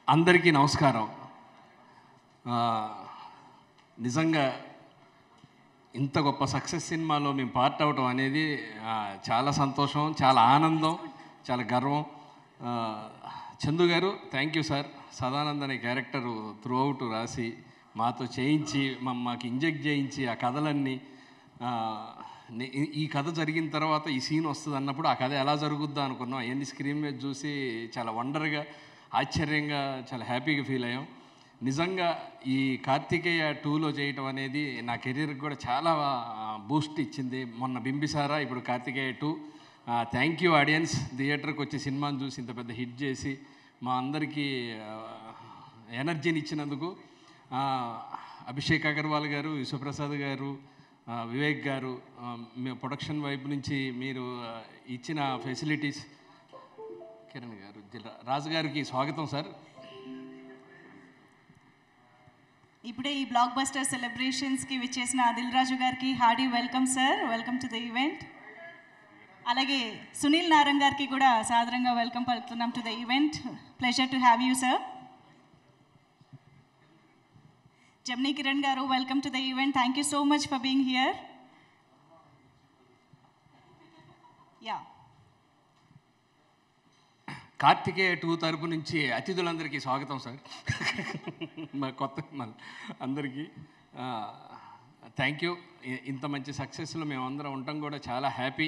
అందరికీ నమస్కారం ఆ, నిజంగా ఇంత గొప్ప సక్సెస్ సినిమాలో మేము పార్ట్ అవటం అనేది ఆ, చాలా సంతోషం చాలా ఆనందం చాలా గర్వం ఆ, చందు గారు థ్యాంక్ యూ సార్ సదానంద్ అనే క్యారెక్టర్ త్రూ అవుట్ రాసి మాతో చేయించి మా మాకు ఇంజెక్ట్ చేయించి ఆ కథలన్నీ ఆ, నే- ఈ- ఈ కథ జరిగిన తర్వాత ఈ సీన్ వస్తుంది అన్నప్పుడు ఆ కథ ఎలా జరుగుద్దా అనుకున్నాం అవన్నీ స్క్రీన్ మీద చూసి చాలా వండర్గా ఆశ్చర్యంగా చాలా హ్యాపీగా ఫీల్ అయ్యాం నిజంగా ఈ కార్తికేయ టూలో చేయటం అనేది నా కెరీర్కి కూడా చాలా బూస్ట్ ఇచ్చింది మొన్న బింబిసారా ఇప్పుడు Karthikeya two thank you audience థియేటర్కి వచ్చి సినిమాని చూసి ఇంత పెద్ద హిట్ చేసి మా అందరికీ ఆ, ఎనర్జీని ఇచ్చినందుకు ఆ, అభిషేక్ అగర్వాల్ గారు విశ్వప్రసాద్ గారు ఆ, వివేక్ గారు ఆ, మీ ప్రొడక్షన్ వైపు నుంచి మీరు ఆ, ఇచ్చిన ఫెసిలిటీస్ కిరణ్ గారు జిల్లా రాజు గారికి స్వాగతం సార్ ఇప్పుడే ఈ బ్లాక్ బస్టర్ సెలబ్రేషన్స్కి విచ్చేసిన ఆదిల్ రాజు గారికి hearty welcome sir welcome to the event అలాగే సునీల్ నారంగ్ గారికి కూడా సాదరంగా వెల్కమ్ పలుకుతున్నాం to the event pleasure to have you sir Jamni Kiran గారు welcome to the event thank you so much for being here yeah Karthikeya two తరపు నుంచి అతిథులందరికీ స్వాగతం సార్ మా కొత్త మన అందరికీ థ్యాంక్ యూ ఇంత మంచి సక్సెస్లో మేమందరం ఉండటం కూడా చాలా హ్యాపీ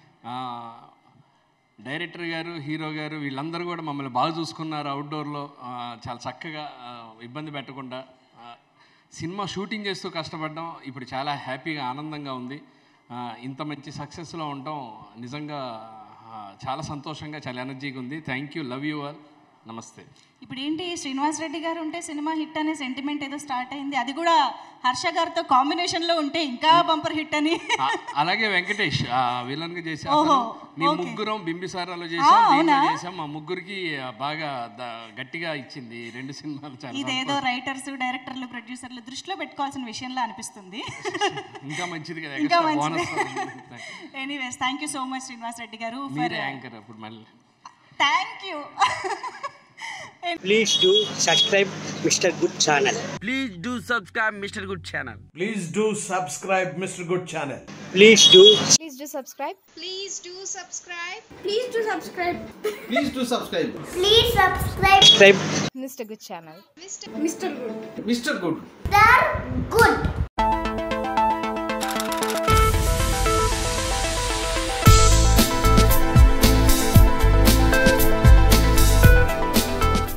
డైరెక్టర్ గారు హీరో గారు వీళ్ళందరూ కూడా మమ్మల్ని బాగా చూసుకున్నారు అవుట్డోర్లో చాలా చక్కగా ఆ, ఇబ్బంది పెట్టకుండా ఆ, సినిమా షూటింగ్ చేస్తూ కష్టపడడం ఇప్పుడు చాలా హ్యాపీగా ఆనందంగా ఉంది ఆ, ఇంత మంచి సక్సెస్లో ఉండటం నిజంగా ఆ, చాలా సంతోషంగా చాలా ఎనర్జీగా ఉంది thank you love you all నమస్తే ఇప్పుడు ఏంటి శ్రీనివాస్ రెడ్డి గారు ఉంటే సినిమా హిట్ అనే సెంటిమెంట్ ఏదో స్టార్ట్ అయింది అది కూడా హర్ష గారితో కాంబినేషన్లో ఉంటే ఇంకా బంపర్ హిట్ అని ఆ, అలాగే వెంకటేష్ ఆ విలన్ గా చేసి ఓహో, మీ ఓకే. ముగ్గురం బింబిసారాలో చేసాం ఆ, దీంట్లో అవునా? చేసాం మా ముగ్గురికి ఆ, బాగా ద- గట్టిగా ఇచ్చింది ఈ రెండు సినిమాలు చాలా ఇదేదో రైటర్స్ డైరెక్టర్లు ప్రొడ్యూసర్లు దృష్టిలో పెట్టుకోవాల్సిన విషయంలో అనిపిస్తుంది ఇంకా మంచిది కదా ఇంకా extra మంచిది bonus. Anyways thank you so much Srinivas Reddy గారు మీరే యాంకర్ అప్పుడు మళ్ళీ thank you Please do subscribe Mr. Good channel. Please do subscribe Mr. Good channel. Please do subscribe Mr. Good channel. Please do Please do subscribe. Please do subscribe. Please do subscribe. Please do subscribe. Please subscribe. subscribe Mr. Good channel. Mr. Mr. Good. Mr. Good. Star Good.